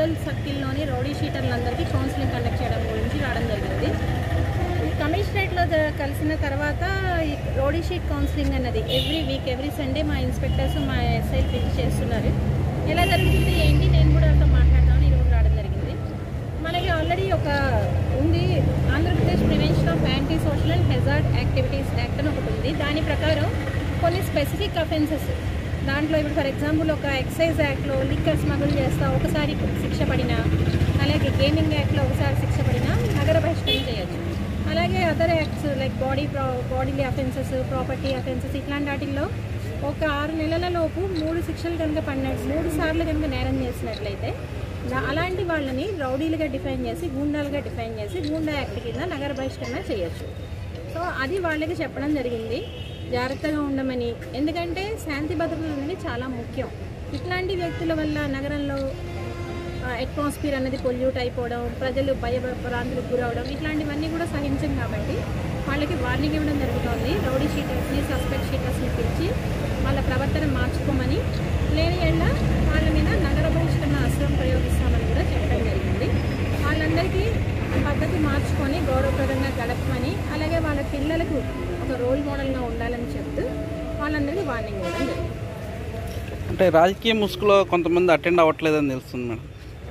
Rural సర్కిల్లోని rowdy షీటర్లందరికీ counselling conduct చేయడం గురించి రావడం జరిగింది కమిషనరేట్లో జ- కలిసిన తర్వాత ఈ రౌడీ షీట్ కౌన్సిలింగ్ అన్నది ఎవ్రీ వీక్ ఎవ్రీ సండే మా ఇన్స్పెక్టర్స్ మా ఎస్ఐ పిలిచి చేస్తున్నారు ఎలా జరుగుతుంది ఏంటి నేను కూడా వాళ్ళతో మాట్లాడదామని ఈరోజు రావడం జరిగింది మనకి ఆల్రెడీ ఒక ఉంది Andhra Pradesh prevention of anti social and hazard activities act అని ఒకటి ఉంది దాని ప్రకారం కొన్ని స్పెసిఫిక్ అఫెన్సెస్ దాంట్లో ఇప్పుడు ఫర్ ఎగ్జాంపుల్ ఒక ఎక్సైజ్ యాక్ట్లో లిక్కర్ స్మగుల్ చేస్తా ఒకసారి శిక్ష పడినా అలాగే గేమింగ్ యాక్ట్లో ఒకసారి శిక్ష పడినా నగర బహిష్కరణ చేయొచ్చు అలాగే అదర్ యాక్ట్స్ లైక్ బాడీ ప్రా బాడీలీ అఫెన్సెస్ ప్రాపర్టీ అఫెన్సెస్ ఇట్లాంటి వాటిల్లో ఒక ఆరు నెలల లోపు మూడు శిక్షలు కనుక పడినట్టు మూడు సార్లు కనుక నేరం చేసినట్లయితే నా- అలాంటి వాళ్ళని రౌడీలుగా డిఫైన్ చేసి గూండాలుగా డిఫైన్ చేసి గూండా యాక్ట్ కింద నగర బహిష్కరణ చేయొచ్చు సో అది వాళ్ళకి చెప్పడం జరిగింది జాగ్రత్తగా ఉండమని ఎందుకంటే శాంతి భద్రతలు అనేవి చాలా ముఖ్యం ఇట్లాంటి వ్యక్తుల వల్ల నగరంలో అట్మాస్ఫియర్ అనేది పొల్యూట్ అయిపోవడం ప్రజలు భయభ్రాంతులకు గురవడం ఇట్లాంటివన్నీ కూడా సహించం కాబట్టి వాళ్ళకి వార్నింగ్ ఇవ్వడం జరుగుతోంది రౌడీ షీటర్స్ని సస్పెక్ట్ షీటర్స్ని పిలిచి వాళ్ళ ప్రవర్తన మార్చుకోమని లేని ఎళ్ళ వాళ్ళ మీద నగర బహిష్కరణ అస్త్రం ప్రయోగిస్తామని కూడా చెప్పడం జరిగింది వాళ్ళందరికీ పద్ధతి మార్చుకొని గౌరవప్రదంగా గడపమని అలాగే వాళ్ళ పిల్లలకు ఒక రోల్ మోడల్గా ఉండాలని చెప్తూ వాళ్ళందరికీ వార్నింగ్ ఇవ్వడం జరిగింది అంటే రాజకీయ ముసుగులో కొంతమంది అటెండ్ అవ్వట్లేదని తెలుస్తుంది మేడం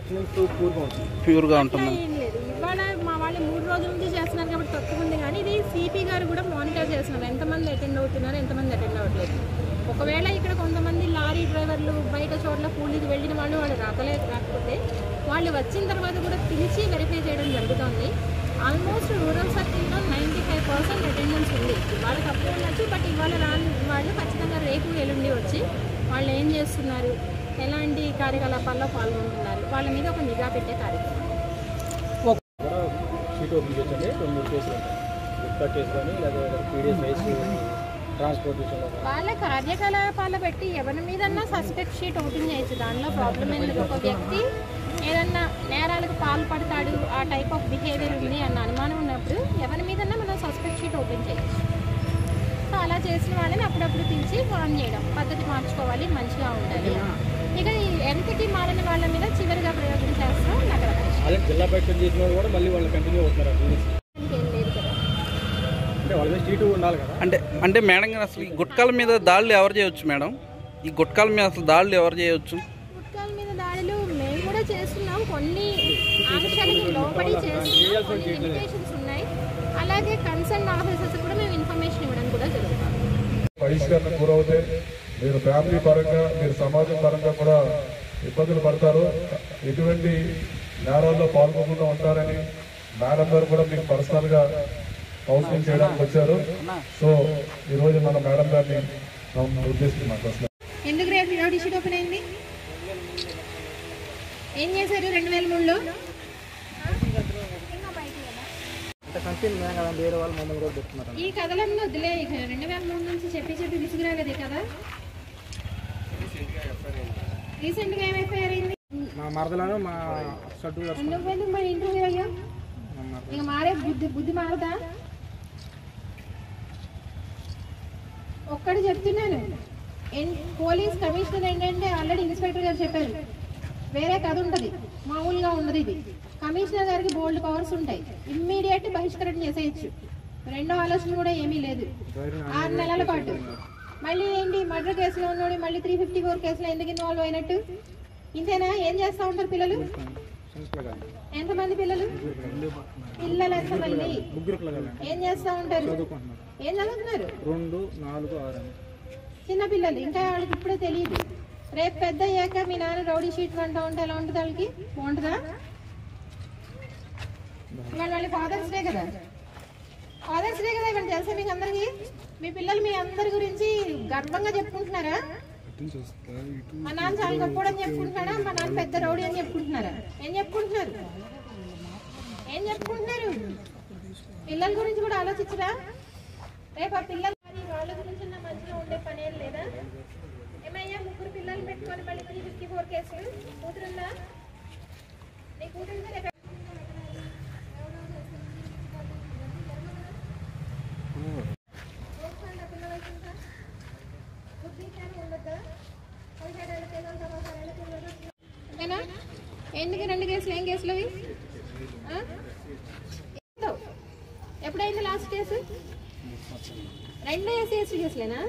ప్యూర్గా ఉంటుంది ఏం లేదు ఇవాళ మా వాళ్ళు మూడు రోజుల నుంచి చేస్తున్నారు కాబట్టి తక్కువ ఉంది కానీ ఇది సిపి గారు కూడా మానిటర్ చేస్తున్నారు ఎంతమంది అటెండ్ అవుతున్నారు ఎంతమంది అటెండ్ అవ్వట్లేదు ఒకవేళ ఇక్కడ కొంతమంది లారీ డ్రైవర్లు బయట చోట్ల కూలీకి వెళ్ళిన వాళ్ళు వాళ్ళు రాకలేదు రాకపోతే వాళ్ళు వచ్చిన తర్వాత కూడా పిలిచి వెరిఫై చేయడం జరుగుతుంది ఆల్మోస్ట్ రూరల్ సర్కిల్లో నైంటీ ఫైవ్ పర్సెంట్ అటెండెన్స్ ఉంది వాళ్ళకి అప్పుడు ఉండొచ్చు బట్ ఇవాళ రాని వాళ్ళు ఖచ్చితంగా రేపు ఎల్లుండి వచ్చి వాళ్ళు ఏం చేస్తున్నారు ఎలాంటి కార్యకలాపాల్లో పాల్గొంటున్నారు వాళ్ళ మీద ఒక నిఘా పెట్టే కార్యక్రమం షీట్ ఓపెన్ చేయండి రెండు మూడు కేసులు ఉంటాయి గుప్తా కేసు కానీ లేదా పీడిఎస్ రైస్ ట్రాన్స్పోర్టేషన్ వాళ్ళ కార్యకలాపాలు పెట్టి ఎవరి మీదన్నా సస్పెక్ట్ షీట్ ఓపెన్ చేయొచ్చు దానిలో ప్రాబ్లం ఏం లేదు ఒక వ్యక్తి ఏదన్నా నేరాలకు పాల్పడతాడు ఆ టైప్ ఆఫ్ బిహేవియర్ ఉంది అన్న అనుమానం ఉన్నప్పుడు ఎవరి మీదన్నా మనం సస్పెక్ట్ షీట్ ఓపెన్ చేయొచ్చు సో అలా చేసిన వాళ్ళని అప్పుడప్పుడు పిలిచి వార్న్ చేయడం పద్ధతి మార్చుకోవాలి మంచిగా ఉండాలి ఇక ఈ ఎంతకి మారని వాళ్ళ మీద చివరిగా ప్రయోగం చేస్తాం నగర పరిషత్ ఆల్రెడీ జిల్లా బయట చేసిన వాళ్ళు కూడా మళ్ళీ వాళ్ళు కంటిన్యూ అవుతున్నారు అక్కడ ఏం లేదు కదా అంటే వాళ్ళ మీద షీటు ఉండాలి కదా అంటే అంటే మేడం గారు అసలు ఈ గుట్కాల మీద దాడులు ఎవరు చేయొచ్చు మేడం ఈ గుట్కాల మీద అసలు దాడులు ఎవరు చేయొచ్చు గుట్కాల మీద దాడులు మేము కూడా చేస్తున్నాం కొన్ని ఆంక్షలకి లోబడి చేస్తున్నాం కొన్ని లిమిటేషన్స్ ఉన్నాయి అలాగే కన్సర్న్ ఆఫీసర్స్ కూడా మేము ఇన్ఫర్మేషన్ ఇవ్వడం కూడా జరుగుతుంది బహిష్కరణ గురవుతే మీరు ఫ్యామిలీ పరంగా మీరు సమాజం పరంగా కూడా ఇబ్బందులు పడతారు ఎటువంటి నేరాల్లో పాల్గొకుండా ఉంటారని మేడం గారు కూడా మీకు పర్సనల్ గా కౌన్సిలింగ్ చేయడానికి వచ్చారు సో ఈ రోజు మన మేడం గారిని మనం ఉద్దేశిస్తున్నాం అసలు ఎందుకు రేపు రౌడీ షీట్ ఓపెన్ అయింది ఏం చేశారు రెండు వేల మూడులో అంటే కంపెనీ కదా వేరే వాళ్ళు మమ్మల్ని కూడా చెప్తున్నారు ఈ కథలన్నీ వదిలే ఇక రెండు వేల మూడు నుంచి చెప్పి చెప్పి విసుగురా కదా ఈ కదా రీసెంట్ గా ఏం ఎఫ్ఐఆర్ అయింది మా మరదలను మా షడ్డు ఎందుకు ఎందుకు మరి ఇంటర్వ్యూ అయ్యా ఇక మారే బుద్ధి బుద్ధి మారదా ఒక్కటి చెప్తున్నాను ఎన్- పోలీస్ కమిషనర్ ఏంటంటే ఆల్రెడీ ఇన్స్పెక్టర్ గారు చెప్పారు వేరే కథ ఉంటుంది మామూలుగా ఉండదు ఇది కమిషనర్ గారికి బోల్డ్ పవర్స్ ఉంటాయి ఇమ్మీడియట్ బహిష్కరణ చేసేయచ్చు రెండో ఆలోచన కూడా ఏమీ లేదు ఆరు నెలల పాటు మళ్ళీ ఏంటి మర్డర్ కేసులో ఉన్నాడు మళ్ళీ త్రీ ఫిఫ్టీ ఫోర్ కేసులో ఎందుకు ఇన్వాల్వ్ అయినట్టు ఇంతేనా ఏం చేస్తా ఉంటారు పిల్లలు ఎంతమంది పిల్లలు పిల్లలు ఎంతమంది ముగ్గురు పిల్లలు ఏం చేస్తా ఉంటారు చదువుకుంటున్నారు ఏం చదువుతున్నారు రెండు నాలుగు ఆరు చిన్న పిల్లలు ఇంకా వాళ్ళకి ఇప్పుడే తెలియదు రేపు పెద్ద అయ్యాక మీ నాన్న రౌడీ షీట్ అంటా ఉంటే ఎలా ఉంటుంది వాళ్ళకి బాగుంటుందా ఇవాళ వాళ్ళ ఫాదర్స్ డే కదా ఫాదర్స్ డే కదా ఇవాళ తెలుసా మీకు అందరికి మీ పిల్లలు మీ అందరి గురించి గర్వంగా చెప్పుకుంటున్నారా మా నాన్న చాలా గొప్పడని చెప్పుకుంటున్నాడా మా నాన్న పెద్ద రౌడీ అని చెప్పుకుంటున్నారా ఏం చెప్పుకుంటున్నారు ఏం చెప్పుకుంటున్నారు పిల్లల గురించి కూడా ఆలోచించరా రేపు ఆ పిల్లలు మరి వాళ్ళ గురించి నా మంచిగా ఉండే పని ఏం లేదా ఏమయ్యా ముగ్గురు పిల్లలు పెట్టుకొని మళ్ళీ త్రీ ఫిఫ్టీ ఫోర్ కేసులు కూతురుందా నీ కూతురుందా రేపు చూస్తాండా పిల్లల వయసు ఎంత? బుద్ధి జ్ఞానం ఉండద్దా? పదిహేడేళ్ళ పిల్లలు, పదహారేళ్ళ పిల్లలు. ఓకేనా ఎందుకు రెండు కేసులు ఏం కేసులు అవి ఆ? ఎంతో? ఎప్పుడైంది లాస్ట్ కేసు రెండు ఎస్సీ ఎస్టీ కేసులేనా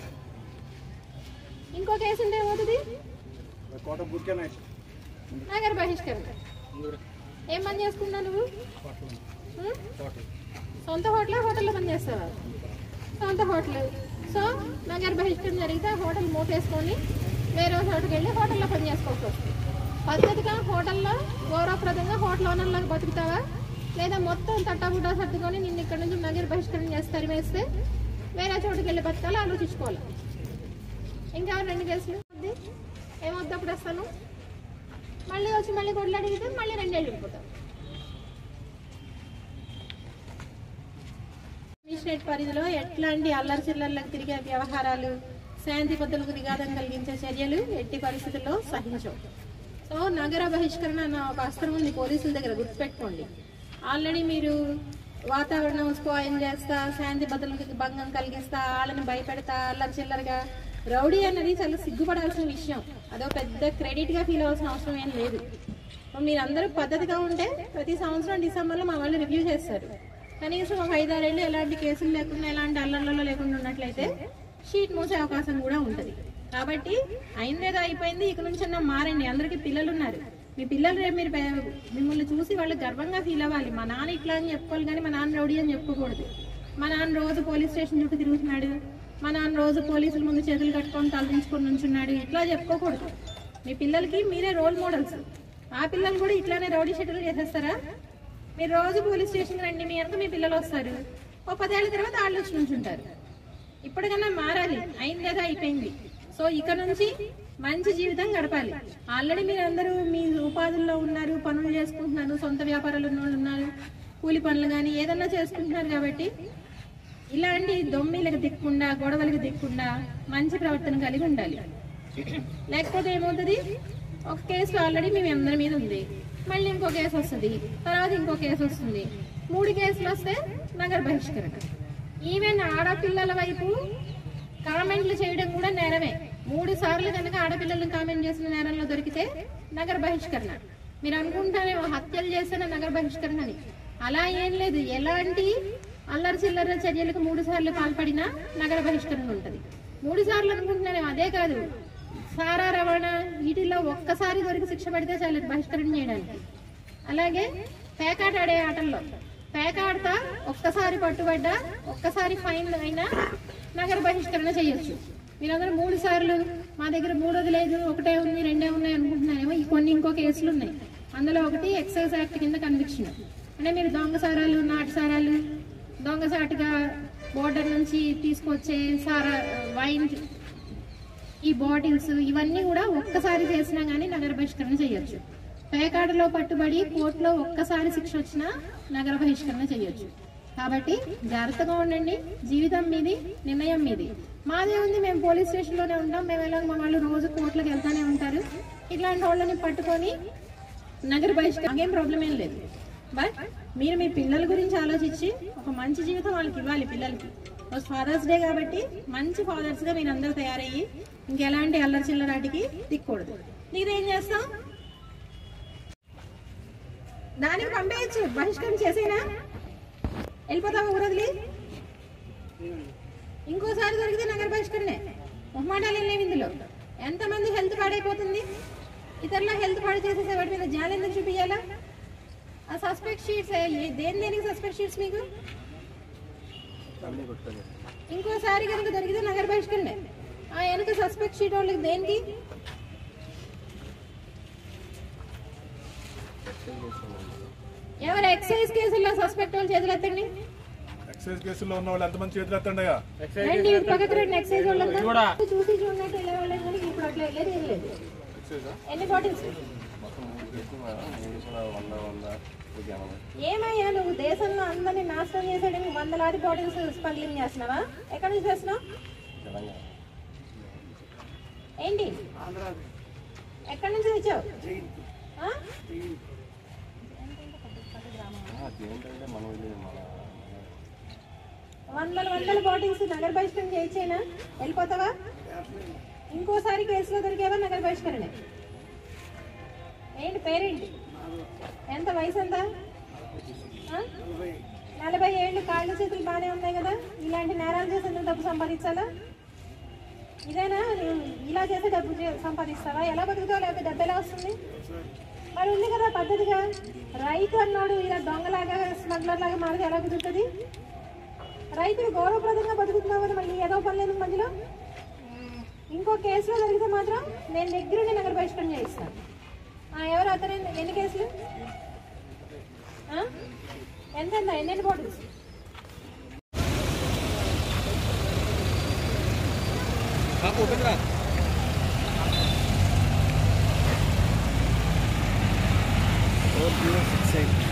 ఇంకో కేసు ఉంటే ఏమవుతుంది కోట బుక్కేనా నగర బహిష్కరణ ఏం పని చేసుకున్నావు నువ్వు ఉం? సొంత హోటల్ హోటల్లో పని చేస్తావా సొంత హోటల్ సో నగర బహిష్కరణ జరిగితే ఆ హోటల్ మూటేసుకొని వేరే చోటుకి వెళ్ళి హోటల్లో పని చేసుకోవాల్సి వస్తుంది పద్ధతిగా హోటల్లో గౌరవప్రదంగా హోటల్ ఓనర్లకు బతుకుతావా లేదా మొత్తం తట్టాబుట్టా సర్దుకొని నిన్ను ఇక్కడ నుంచి నగర బహిష్కరణ చేసి తరిమేస్తే వేరే చోటుకి వెళ్ళి బతకాలి ఆలోచించుకోవాలి ఇంకా రెండు కేసులు వద్దు. ఏమొద్దు అప్పుడు వస్తాను మళ్ళీ వచ్చి మళ్ళీ గొడ్లు అడిగితే మళ్ళీ రెండేళ్ళు వెళ్ళిపోతాం కమిషనరేట్ పరిధిలో ఎట్లాంటి అల్లరి చిల్లర్లకు తిరిగే వ్యవహారాలు శాంతి భద్రతలకు విఘాతం కలిగించే చర్యలు ఎట్టి పరిస్థితుల్లో సహించవు సో నగర బహిష్కరణ అన్న ఒక అస్త్రం ఉంది పోలీసుల దగ్గర గుర్తుపెట్టుకోండి ఆల్రెడీ మీరు వాతావరణం స్పాయిల్ చేస్తా శాంతి భద్రతలకు భంగం కలిగిస్తా వాళ్ళని భయపెడతా అల్లరి చిల్లరగా రౌడీ అన్నది చాలా సిగ్గుపడాల్సిన విషయం అదో పెద్ద క్రెడిట్ గా ఫీల్ అవ్వాల్సిన అవసరం ఏం లేదు మీరందరూ పద్ధతిగా ఉంటే ప్రతి సంవత్సరం డిసెంబర్లో మా వాళ్ళు రివ్యూ చేస్తారు కనీసం ఒక ఐదారేళ్ళు ఎలాంటి కేసులు లేకుండా ఎలాంటి అల్లర్లలో లేకుండా ఉన్నట్లయితే షీట్ మూసే అవకాశం కూడా ఉంటుంది కాబట్టి అయిందేదో అయిపోయింది ఇక నుంచి అన్న మారండి అందరికీ పిల్లలు ఉన్నారు మీ పిల్లలు రేపు మీరు పే- మిమ్మల్ని చూసి వాళ్ళు గర్వంగా ఫీల్ అవ్వాలి మా నాన్న ఇట్లా అని చెప్పుకోవాలి కానీ మా నాన్న రౌడీ అని చెప్పుకోకూడదు మా నాన్న రోజు పోలీస్ స్టేషన్ చుట్టూ తిరుగుతున్నాడు మా నాన్న రోజు పోలీసుల ముందు చేతులు కట్టుకొని తలదించుకొని నుంచున్నాడు ఇట్లా చెప్పుకోకూడదు మీ పిల్లలకి మీరే రోల్ మోడల్స్ ఆ పిల్లలు కూడా ఇట్లానే రౌడీ షెడ్యూల్ చేసేస్తారా మీరు రోజు పోలీస్ స్టేషన్ రండి మీ వెనక మీ పిల్లలు వస్తారు ఓ పదేళ్ల తర్వాత వాళ్ళు వచ్చి నుంచుంటారు ఇప్పటికన్నా మారాలి అయిందేదో అయిపోయింది సో ఇక నుంచి మంచి జీవితం గడపాలి ఆల్రెడీ మీరు అందరూ మీ ఉపాధుల్లో ఉన్నారు పనులు చేసుకుంటున్నారు సొంత వ్యాపారాలు ఉన్న వాళ్ళు ఉన్నారు కూలి పనులు కానీ ఏదన్నా చేసుకుంటున్నారు కాబట్టి ఇలాంటి దొమ్మిలకు దిక్కుండా గొడవలకు దిక్కుండా మంచి ప్రవర్తన కలిగి ఉండాలి లేకపోతే ఏమవుతుంది ఒక కేసు ఆల్రెడీ మేము అందరి మీద ఉంది మళ్ళీ ఇంకో కేసు వస్తుంది తర్వాత ఇంకో కేసు వస్తుంది మూడు కేసులు వస్తే నగర బహిష్కరణ ఈవెన్ ఆడపిల్లల వైపు కామెంట్లు చేయడం కూడా నేరమే మూడు సార్లు కనుక ఆడపిల్లలను కామెంట్ చేసిన నేరంలో దొరికితే నగర బహిష్కరణ మీరు అనుకుంటారేమో హత్యలు చేసిన నగర బహిష్కరణ అని అలా ఏం లేదు ఎలాంటి అల్లరి చిల్లర చర్యలకు మూడు సార్లు పాల్పడినా నగర బహిష్కరణ ఉంటుంది మూడు సార్లు అనుకుంటున్నారేమో అదే కాదు సారా రవాణా వీటిల్లో ఒక్కసారి దొరికి శిక్ష పడితే చాలు బహిష్కరణ చేయడానికి అలాగే పేకాట ఆడే ఆటల్లో పేకాడతా ఒక్కసారి పట్టుబడ్డా ఒక్కసారి ఫైన్ అయినా నగర బహిష్కరణ చేయొచ్చు మీరందరూ మూడు సార్లు మా దగ్గర మూడోది లేదు ఒకటే ఉంది రెండే ఉన్నాయి అనుకుంటున్నారేమో ఈ కొన్ని ఇంకో కేసులు ఉన్నాయి అందులో ఒకటి ఎక్సైజ్ యాక్ట్ కింద కన్విక్షన్ అంటే మీరు దొంగ సారాలు నాటు సారాలు దొంగసాటుగా బోర్డర్ నుంచి తీసుకొచ్చే సారా వైన్ ఈ బాటిల్స్ ఇవన్నీ కూడా ఒక్కసారి చేసినా గానీ నగర బహిష్కరణ చేయొచ్చు పేకాడలో పట్టుబడి కోర్టులో ఒక్కసారి శిక్ష వచ్చినా నగర బహిష్కరణ చేయొచ్చు కాబట్టి జాగ్రత్తగా ఉండండి జీవితం మీది నిర్ణయం మీది మాదే ఉంది మేము పోలీస్ స్టేషన్ లోనే ఉంటాం మేము ఎలా మా వాళ్ళు రోజు కోర్టులకు వెళ్తానే ఉంటారు ఇట్లాంటి వాళ్ళని పట్టుకొని నగర బహిష్కరణ ఏం ప్రాబ్లం ఏం లేదు బట్ మీరు మీ పిల్లల గురించి ఆలోచించి ఒక మంచి జీవితం వాళ్ళకి ఇవ్వాలి పిల్లలకి ఫాదర్స్ డే కాబట్టి మంచి ఫాదర్స్ గా మీరు అందరూ తయారయ్యి ఇంకెలాంటి అల్లరి చిల్లరాటికి దిక్కకూడదు నీదేం చేస్తాం దానికి పంపేయచ్చు బహిష్కరణ చేసేనా వెళ్ళిపోతావా ఊరదిలి ఇంకోసారి దొరికితే నగర బహిష్కరణే మొహమాటాలు ఏం లేవు ఇందులో ఎంతమంది హెల్త్ పాడైపోతుంది ఇతరుల హెల్త్ పాడు చేసేసే వాటి మీద జాలి ఎందుకు చూపించాలా ఆ సస్పెక్ట్ షీట్స్ దేని దేనికి సస్పెక్ట్ షీట్స్ మీకు ఇంకోసారి కనుక దొరికితే నగర బహిష్కరణే ఆ వెనక సస్పెక్ట్ షీట్ వాళ్ళకి దేనికి ఎవరు ఎక్సైజ్ కేసుల్లో సస్పెక్ట్ వాళ్ళు చేతులు ఎత్తండి ఎక్సైజ్ కేసులో ఉన్న వాళ్ళు ఎంతమంది చేతులు ఎత్తండిగా రండి ఇది పక్కకు రండి ఎక్సైజ్ వాళ్ళంతా చూసి చూడనట్టు వెళ్ళే వాళ్ళని కానీ ఇప్పుడు అట్లా వెళ్ళేది ఏం లేదు ఎన్ని బాటిల్స్ ఏమయ్యా నువ్వు దేశంలో అందరినీ నాశనం చేసేయడానికి వందలాది బాటిల్స్ స్మగ్లింగ్ చేస్తున్నావా ఎక్కడి నుంచి చేస్తున్నావు ఏంటి ఎక్కడి నుంచి తెచ్చావు ఆ? వందల వందల బాటిల్స్ నగర బహిష్కరణ చేయించేనా వెళ్ళిపోతావా ఇంకోసారి కేసులో దొరికేవా నగర బహిష్కరణ ఏంటి పేరేంటి ఎంత వయసు ఎంత ఆ? నలభై ఏళ్ళు కాళ్ళు చేతులు బాగానే ఉన్నాయి కదా ఇలాంటి నేరాలు చేసి ఎందుకు డబ్బు సంపాదించాలా ఇదేనా నువ్వు ఇలా చేస్తే డబ్బు చే- సంపాదిస్తావా ఎలా బతుకుతావు లేకపోతే డబ్బు ఎలా వస్తుంది మరి ఉంది కదా పద్ధతిగా రైతు అన్నాడు ఇలా దొంగలాగా స్మగ్లర్ లాగా మారితే ఎలా కుదురుతుంది రైతులు గౌరవప్రదంగా బతుకుతున్నావు కదా మళ్ళీ ఏదో పని లేదు మధ్యలో ఇంకో కేసులో జరిగితే మాత్రం నేను దగ్గరుండి నగర బహిష్కరణ చేయిస్తాను ఆ, ఎవరు అతను ఎన్ని- ఎన్ని కేసులు ఆ? ఎంత ఎంత ఎన్నెన్ని bottles four zero six eight